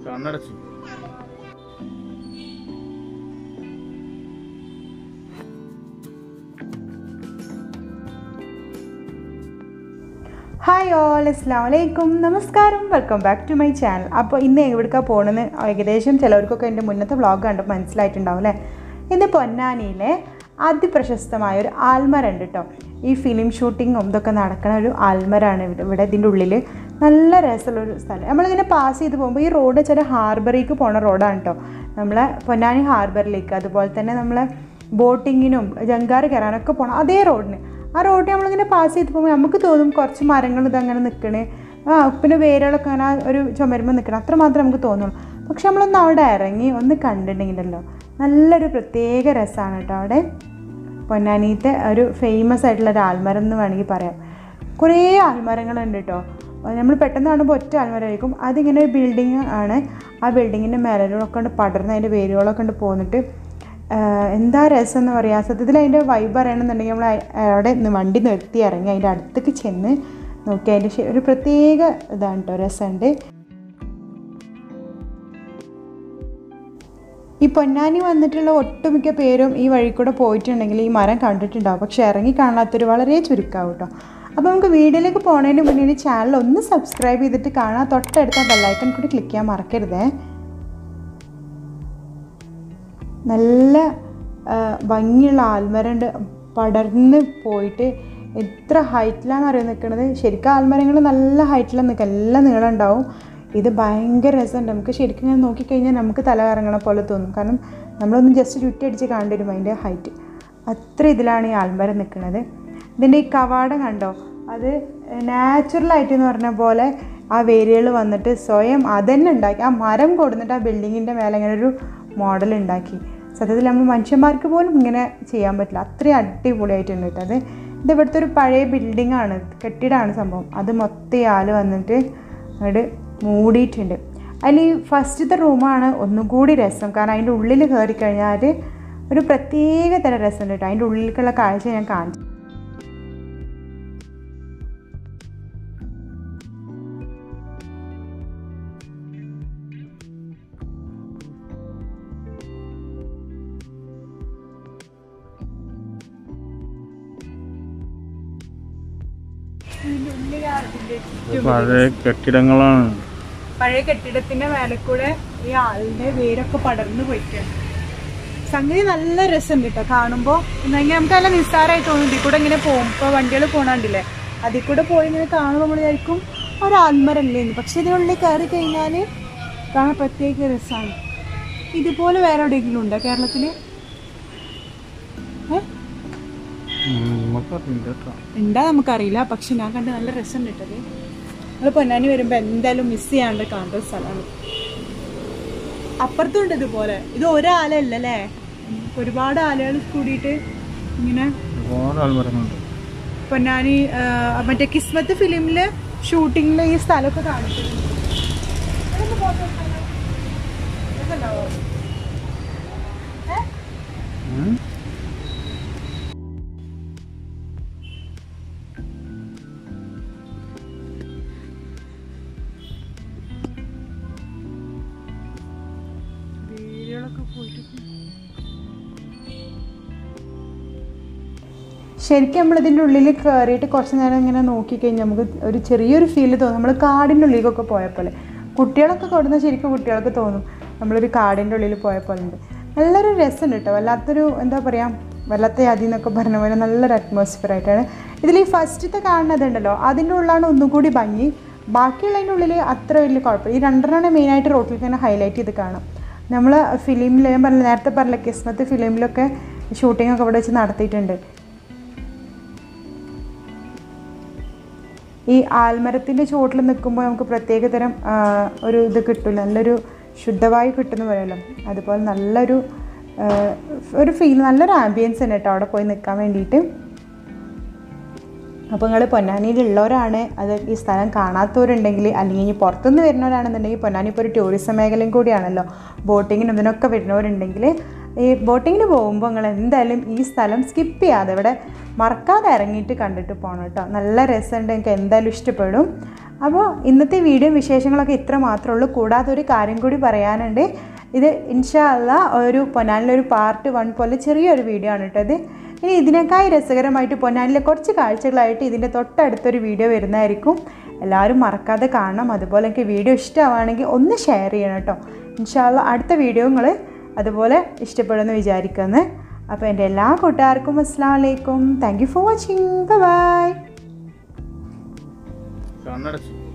കണ്ണടച്ചു hi all അസ്സാം വലൈക്കും നമസ്കാരം welcome back to my channel അപ്പോൾ ഇന്ന് എവിടേക്കാണ് പോകണമെന്ന് ഏകദേശം ചിലവർക്കൊക്കെ എൻ്റെ മുന്നത്തെ വ്ളോഗ് കണ്ടപ്പോൾ മനസ്സിലായിട്ടുണ്ടാവും അല്ലേ ഇന്ന് പൊന്നാനിയിലെ അതിപ്രശസ്തമായ ഒരു ആൽമര ഉണ്ട് കേട്ടോ ഈ ഫിലിം ഷൂട്ടിങ്ങും ഇതൊക്കെ നടക്കുന്ന ഒരു ആൽമരാണ് ഇവിടെ ഇവിടെ ഇതിൻ്റെ ഉള്ളിൽ നല്ല രസമുള്ളൊരു സ്ഥലം നമ്മളിങ്ങനെ പാസ് ചെയ്ത് പോകുമ്പോൾ ഈ റോഡ് ചില ഹാർബറിലേക്ക് പോണ റോഡാണ് കേട്ടോ നമ്മളെ പൊന്നാനി ഹാർബറിലേക്ക് അതുപോലെ തന്നെ നമ്മളെ ബോട്ടിങ്ങിനും ജങ്കാറ് കയറാനൊക്കെ പോകണം അതേ റോഡിന് ആ റോഡ് നമ്മളിങ്ങനെ പാസ് ചെയ്ത് പോകുമ്പോൾ നമുക്ക് തോന്നും കുറച്ച് മരങ്ങൾ ഇതങ്ങനെ നിൽക്കണേ ആ പിന്നെ വേരുകളൊക്കെ അങ്ങനെ ആ ഒരു ചുമരുമ്പോൾ നിൽക്കണം അത്ര മാത്രമേ നമുക്ക് തോന്നുള്ളൂ പക്ഷെ നമ്മളൊന്ന് അവിടെ ഇറങ്ങി ഒന്ന് കണ്ടിട്ടുണ്ടെങ്കിലല്ലോ നല്ലൊരു പ്രത്യേക രസമാണ് കേട്ടോ അവിടെ പൊന്നാനിത്തെ ഒരു ഫേമസ് ആയിട്ടുള്ള ഒരു ആൽമരം എന്ന് വേണമെങ്കിൽ പറയാം കുറേ ആൽമരങ്ങളുണ്ട് കേട്ടോ നമ്മൾ പെട്ടെന്ന് കാണുമ്പോൾ ഒറ്റ ആൽമരമായിരിക്കും അതിങ്ങനെ ഒരു ബിൽഡിങ് ആണ് ആ ബിൽഡിങ്ങിൻ്റെ മേലൊക്കെ കൊണ്ട് പടർന്ന് അതിൻ്റെ വേരുകളൊക്കെ കൊണ്ട് പോന്നിട്ട് ആഹ് എന്താ രസം എന്ന് പറയാം സത്യത്തിൽ അതിൻ്റെ വൈബ് അറിയണമെന്നുണ്ടെങ്കിൽ നമ്മൾ അ- അവിടെ നിന്ന് വണ്ടി നിർത്തി ഇറങ്ങി അതിൻ്റെ അടുത്തേക്ക് ചെന്ന് നോക്കി അതിൻ്റെ ശ- ഒരു പ്രത്യേക ഇതാണ് കേട്ടോ രസമുണ്ട് ഈ പൊന്നാനി വന്നിട്ടുള്ള ഒട്ടുമിക്ക പേരും ഈ വഴി കൂടെ പോയിട്ടുണ്ടെങ്കിൽ ഈ മരം കണ്ടിട്ടുണ്ടാവും പക്ഷെ ഇറങ്ങി കാണാത്തൊരു വളരെ ചുരുക്കാവും കേട്ടോ അപ്പോൾ നമുക്ക് വീഡിയോയിലേക്ക് പോണതിന് മുന്നേ ഈ ചാനൽ ഒന്ന് സബ്സ്ക്രൈബ് ചെയ്തിട്ട് കാണാൻ തൊട്ടടുത്ത ബെല്ലൈക്കൺ കൂടി ക്ലിക്ക് ചെയ്യാൻ മറക്കരുതേ നല്ല ആ, ഭംഗിയുള്ള ആൽമരണ്ട് പടർന്ന് പോയിട്ട് എത്ര ഹൈറ്റിലാണ് അറിയാൻ നിൽക്കുന്നത് ശരിക്കും ആൽമരങ്ങൾ നല്ല ഹൈറ്റിലാണ് നിൽക്കുക എല്ലാം നീളം ഉണ്ടാവും ഇത് ഭയങ്കര രസമുണ്ട് നമുക്ക് ശരിക്കും ഇങ്ങനെ നോക്കിക്കഴിഞ്ഞാൽ നമുക്ക് തല കറങ്ങണ പോലെ തോന്നും കാരണം നമ്മളൊന്ന് ജസ്റ്റ് ചുറ്റടിച്ച് കണ്ടിരും അതിൻ്റെ ഹൈറ്റ് അത്ര ഇതിലാണ് ഈ ആൽമരം നിൽക്കുന്നത് ഇതിൻ്റെ ഈ കവാടം കണ്ടോ അത് നാച്ചുറലായിട്ട് എന്ന് പറഞ്ഞ പോലെ ആ വേരുകൾ വന്നിട്ട് സ്വയം അതന്നെ ഉണ്ടാക്കി ആ മരം കൊടുത്തിട്ട് ആ ബിൽഡിങ്ങിൻ്റെ മേലെ ഇങ്ങനെ ഒരു മോഡൽ ഉണ്ടാക്കി സത്യത്തിൽ നമ്മൾ മനുഷ്യന്മാർക്ക് പോലും ഇങ്ങനെ ചെയ്യാൻ പറ്റില്ല അത്രയും അടിപൊളിയായിട്ടുണ്ട് കേട്ടോ അത് ഇത് ഇവിടുത്തെ ഒരു പഴയ ബിൽഡിംഗ് ആണ് കെട്ടിടമാണ് സംഭവം അത് മൊത്തം ഈ ആല് വന്നിട്ട് അങ്ങോട്ട് മൂടിയിട്ടുണ്ട് അതിൽ ഈ ഫസ്റ്റത്തെ റൂമാണ് ഒന്നും കൂടി രസം കാരണം അതിൻ്റെ ഉള്ളിൽ കയറി കഴിഞ്ഞാൽ ഒരു പ്രത്യേക തരം രസമുണ്ട് കേട്ടോ അതിൻ്റെ ഉള്ളിലേക്കുള്ള കാഴ്ച ഞാൻ കാണിച്ചു പഴയ കെട്ടിടങ്ങളാണ് പഴയ കെട്ടിടത്തിന്റെ മേലെ കൂടെ ഈ ആളിന്റെ വേരൊക്കെ പടർന്നു പോയിട്ടുണ്ട് സംഗതി നല്ല രസമുണ്ട് കേട്ടോ കാണുമ്പോൾ എന്നെങ്കിൽ നമുക്ക് നല്ല നിസ്സാരമായി തോന്നും ഇതിൽ കൂടെ ഇങ്ങനെ പോകും ഇപ്പോൾ വണ്ടികൾ പോകണണ്ടില്ലേ അതിൽ കൂടെ പോയി ഇങ്ങനെ കാണുമ്പോൾ നമ്മൾ വിചാരിക്കും ഒരു ആൽമരല്ലേ പക്ഷെ ഇതിനുള്ളിൽ കയറി കഴിഞ്ഞാൽ കാണാൻ പ്രത്യേക രസമാണ് ഇതുപോലെ വേറെ എവിടെയെങ്കിലും ഉണ്ടോ കേരളത്തിൽ ഏഹ് നമുക്കറിയില്ല കേട്ടോ ഉണ്ടാ നമുക്കറിയില്ല പക്ഷെ ഞാൻ കണ്ട് നല്ല രസം കിട്ടത് നമ്മൾ പൊന്നാനി വരുമ്പോൾ എന്തായാലും മിസ് ചെയ്യാണ്ട് കാണേണ്ട ഒരു സ്ഥലമാണ് അപ്പുറത്തുണ്ട് ഇതുപോലെ ഇത് ഒരാലല്ല അല്ലേ ഒരുപാട് ആലുകൾ കൂടിയിട്ട് ഇങ്ങനെ ഒരുപാട് ആൾമരങ്ങളുണ്ട് പൊന്നാനി ആ, മറ്റേ കിസ്മത്ത് ഫിലിമില് ഷൂട്ടിങ്ങിൽ ഈ സ്ഥലമൊക്കെ കാണിച്ചിട്ടുണ്ട് ഇതൊന്ന് photo എടുത്താലോ? രസമുണ്ടാവോ? ഏ? ഉം. വേരുകളൊക്കെ പോയിട്ട് ശരിക്കും നമ്മൾ ഇതിൻ്റെ ഉള്ളിൽ കയറിയിട്ട് കുറച്ച് നേരം ഇങ്ങനെ നോക്കിക്കഴിഞ്ഞാൽ നമുക്ക് ഒരു ചെറിയൊരു ഫീൽ തോന്നും നമ്മൾ കാടിൻ്റെ ഉള്ളിലേക്കൊക്കെ പോയ പോലെ കുട്ടികളൊക്കെ കൊടുന്ന ശരിക്കും കുട്ടികൾക്ക് തോന്നും നമ്മളൊരു കാടിൻ്റെ ഉള്ളിൽ പോയ പോലെ ഉണ്ട് നല്ലൊരു രസമുണ്ട് കേട്ടോ വല്ലാത്തൊരു എന്താ പറയുക വല്ലാത്ത അതി എന്നൊക്കെ പറഞ്ഞ പോലെ നല്ലൊരു അറ്റ്മോസ്ഫിയർ ആയിട്ടാണ് ഇതിൽ ഈ ഫസ്റ്റത്തെ കാണുന്നതുണ്ടല്ലോ അതിൻ്റെ ഉള്ളിലാണ് ഒന്നും കൂടി ഭംഗി ബാക്കിയുള്ളതിൻ്റെ ഉള്ളിൽ അത്ര വലിയ കുഴപ്പമില്ല ഈ രണ്ടെണ്ണമാണ് മെയിനായിട്ട് റോട്ടിൽ തന്നെ ഹൈലൈറ്റ് ചെയ്ത് കാണാം നമ്മൾ ഫിലിമിൽ ഞാൻ പറഞ്ഞ നേരത്തെ പറഞ്ഞ കിസ്മത്ത് ഫിലിമിലൊക്കെ ഷൂട്ടിംഗ് ഒക്കെ ഇവിടെ വെച്ച് നടത്തിയിട്ടുണ്ട് ഈ ആൽമരത്തിൻ്റെ ചുവട്ടിൽ നിൽക്കുമ്പോൾ നമുക്ക് പ്രത്യേക തരം ആ, ഒരു ഇത് കിട്ടില്ല നല്ലൊരു ശുദ്ധവായു കിട്ടുന്ന പറയുമല്ലോ അതുപോലെ നല്ലൊരു ആ, ഒരു ഫീൽ നല്ലൊരു ആംബിയൻസ് ഉണ്ട് കേട്ടോ അവിടെ പോയി നിൽക്കാൻ വേണ്ടിയിട്ട് അപ്പോൾ നിങ്ങൾ പൊന്നാനിയിലുള്ളവരാണ് അത് ഈ സ്ഥലം കാണാത്തവരുണ്ടെങ്കിൽ അല്ലെങ്കിൽ ഇനി പുറത്തുനിന്ന് വരുന്നവരാണെന്നുണ്ടെങ്കിൽ പൊന്നാനി ഇപ്പോൾ ഒരു ടൂറിസം മേഖലയും കൂടിയാണല്ലോ ബോട്ടിങ്ങിനും ഇതിനൊക്കെ വരുന്നവരുണ്ടെങ്കിൽ ഈ ബോട്ടിങ്ങിന് പോകുമ്പോൾ നിങ്ങൾ എന്തായാലും ഈ സ്ഥലം സ്കിപ്പ് ചെയ്യാതെ ഇവിടെ മറക്കാതെ ഇറങ്ങിയിട്ട് കണ്ടിട്ട് പോകണം കേട്ടോ നല്ല രസമുണ്ട് എനിക്ക് എന്തായാലും ഇഷ്ടപ്പെടും അപ്പോൾ ഇന്നത്തെ വീഡിയോ വിശേഷങ്ങളൊക്കെ ഇത്ര മാത്രമേ ഉള്ളൂ കൂടാതെ ഒരു കാര്യം കൂടി പറയാനുണ്ട് ഇത് ഇൻഷാ അല്ല ഒരു പൊന്നാനിലൊരു പാർട്ട് വൺ പോലെ ചെറിയൊരു വീഡിയോ ആണ് കേട്ടോ ഇത് ഇനി ഇതിനേക്കായി രസകരമായിട്ട് പൊന്നാനിലെ കുറച്ച് കാഴ്ചകളായിട്ട് ഇതിൻ്റെ തൊട്ടടുത്തൊരു വീഡിയോ വരുന്നതായിരിക്കും എല്ലാവരും മറക്കാതെ കാണണം അതുപോലെ എനിക്ക് വീഡിയോ ഇഷ്ടമാവുകയാണെങ്കിൽ ഒന്ന് ഷെയർ ചെയ്യണം കേട്ടോ ഇൻഷാല്ല അടുത്ത വീഡിയോ നിങ്ങൾ അതുപോലെ ഇഷ്ടപ്പെടുമെന്ന് വിചാരിക്കുന്നത് അപ്പോൾ എൻ്റെ എല്ലാ കൂട്ടുകാർക്കും അസ്സാം വലൈക്കും thank you for watching bye കണ്ണടച്ചു